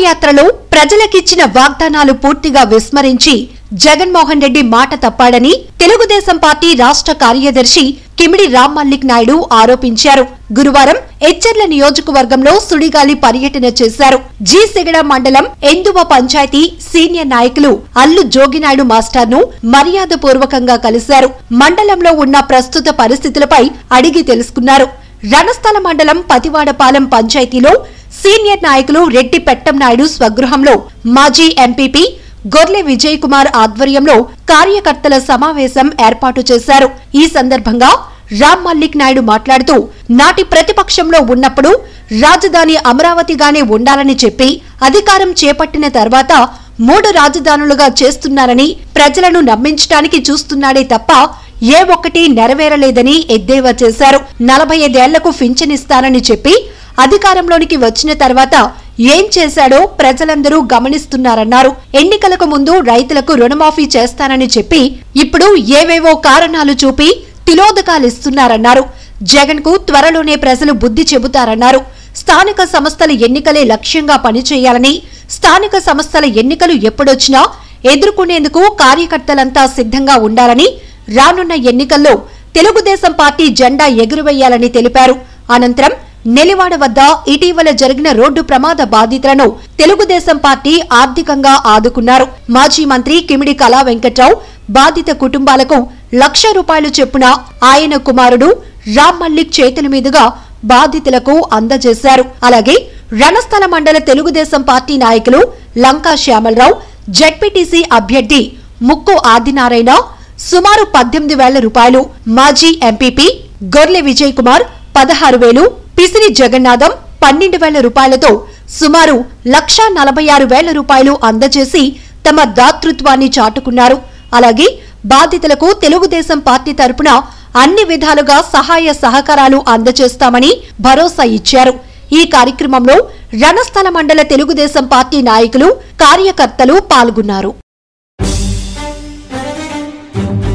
పాదయాత్రలో ప్రజలకిచ్చిన వాగ్దానాలు పూర్తిగా విస్మరించి జగన్మోహన్ రెడ్డి మాట తప్పాడని తెలుగుదేశం పార్టీ రాష్ట్ర కార్యదర్శి కిమిడి రామ్ మల్లిక్ నాయుడు ఆరోపించారు గురువారం ఎచ్చెర్ల నియోజకవర్గంలో సుడిగాలి పర్యటన చేశారు జీ సిగడ మండలం ఎందువ పంచాయతీ సీనియర్ నాయకులు అల్లు జోగినాయుడు మాస్టర్ను మర్యాదపూర్వకంగా కలిశారు మండలంలో ఉన్న ప్రస్తుత పరిస్థితులపై అడిగి తెలుసుకున్నారు రణస్థల మండలం పతివాడపాలెం పంచాయతీలో సీనియర్ నాయకులు రెడ్డి పెట్టం నాయుడు స్వగృహంలో మాజీ ఎంపీపీ గొర్లె విజయ్ కుమార్ ఆధ్వర్యంలో కార్యకర్తల సమావేశం ఏర్పాటు చేశారు ఈ సందర్భంగా రామ్ మల్లిక్ నాయుడు మాట్లాడుతూ నాటి ప్రతిపక్షంలో ఉన్నప్పుడు రాజధాని అమరావతిగానే ఉండాలని చెప్పి అధికారం చేపట్టిన తర్వాత మూడు రాజధానులుగా చేస్తున్నారని ప్రజలను నమ్మించడానికి చూస్తున్నాడే తప్ప ఏ ఒక్కటి నెరవేరలేదని ఎద్దేవా చేశారు నలభై ఐదేళ్లకు పింఛనిస్తానని చెప్పి అధికారంలోనికి వచ్చిన తర్వాత ఏం చేశాడో ప్రజలందరూ గమనిస్తున్నారన్నారు ఎన్నికలకు ముందు రైతులకు రుణమాఫీ చేస్తానని చెప్పి ఇప్పుడు ఏవేవో కారణాలు చూపి తిలోదకాలిస్తున్నారన్నారు జగన్ కు త్వరలోనే ప్రజలు బుద్ధి చెబుతారన్నారు స్థానిక సంస్థల ఎన్నికలే లక్ష్యంగా పనిచేయాలని స్థానిక సంస్థల ఎన్నికలు ఎప్పుడొచ్చినా ఎదుర్కొనేందుకు కార్యకర్తలంతా సిద్ధంగా ఉండాలని రానున్న ఎన్నికల్లో తెలుగుదేశం పార్టీ జెండా ఎగురవేయాలని తెలిపారు అనంతరం నెలివాడ వద్ద ఇటీవల జరిగిన రోడ్డు ప్రమాద బాధితులను తెలుగుదేశం పార్టీ ఆర్థికంగా ఆదుకున్నారు మాజీ మంత్రి కిమిడి కళా వెంకట్రావు బాధిత కుటుంబాలకు లక్ష రూపాయలు చెప్పున ఆయన కుమారుడు రామ్ మల్లిక్ చేతుల మీదుగా బాధితులకు అందజేశారు అలాగే రణస్థల మండల తెలుగుదేశం పార్టీ నాయకులు లంకా శ్యామలరావు జడ్పీటీసీ అభ్యర్థి ముక్కు ఆదినారాయణ సుమారు పద్దెనిమిది వేల రూపాయలు మాజీ ఎంపీపీ గొర్లె విజయ్ కుమార్ పదహారు వేలు పిసిరి జగన్నాథం పన్నెండు వేల రూపాయలతో సుమారు లక్షా నలభై ఆరు వేల రూపాయలు అందజేసి తమ దాతృత్వాన్ని చాటుకున్నారు అలాగే బాధితులకు తెలుగుదేశం పార్టీ తరపున అన్ని విధాలుగా సహాయ సహకారాలు అందజేస్తామని భరోసా ఇచ్చారు ఈ కార్యక్రమంలో రణస్థల మండల తెలుగుదేశం పార్టీ నాయకులు కార్యకర్తలు పాల్గొన్నారు